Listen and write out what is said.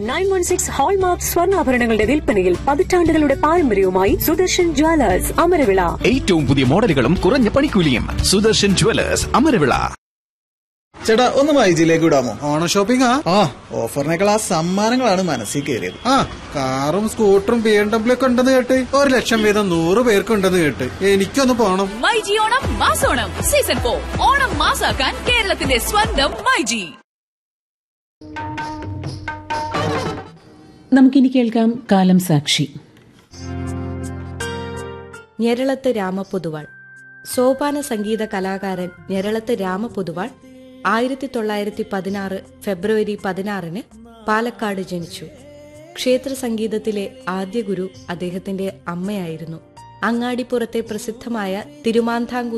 nine one six hallmark സ്വർണ്ണാഭരണങ്ങളുടെ വിൽപ്പനയിൽ പതിറ്റാണ്ടുകളുടെ പാരമ്പര്യവുമായി സുദർശൻ ജ്വല്ലേഴ്സ് അമരവിള ഏറ്റവും പുതിയ മോഡലുകളും കുറഞ്ഞ പണിക്കൂലിയും സുദർശൻ ജുവലേഴ്സ് അമരവിള ചേട്ടാ ഒന്ന് മൈജിയിലേക്ക് വിടാമോ ഓണം ഷോപ്പിംഗ് ആ ഓഫറിനേക്കാൾ ആ സമ്മാനങ്ങളാണ് മനസ്സിൽ കയറിയത് ആ കാറും സ്കൂട്ടറും ബി എം ഡബ്ല്യു ഒക്കെ ഉണ്ടെന്ന് കേട്ട് ഒരു ലക്ഷം വീതം നൂറ് പേർക്ക് ഉണ്ടെന്ന് കേട്ട് എനിക്കൊന്ന് പോണം മൈജി ഓണം മാസോണം സീസൺ ഫോർ ഓണം മാസാക്കാൻ കേരളത്തിന്റെ സ്വന്തം മൈജി നമുക്കിനി കേൾക്കാം കാലം സാക്ഷി ഞെരളത്ത് രാമപൊതുവാൾ സോപാന സംഗീത കലാകാരൻ ഞെരളത്ത് രാമപൊതുവാൾ ആയിരത്തി തൊള്ളായിരത്തി പതിനാറ് ഫെബ്രുവരി പതിനാറിന് പാലക്കാട് ജനിച്ചു ക്ഷേത്ര സംഗീതത്തിലെ ആദ്യ ഗുരു അദ്ദേഹത്തിന്റെ അമ്മയായിരുന്നു അങ്ങാടിപ്പുറത്തെ പ്രസിദ്ധമായ തിരുമാന്താംകുന്ന്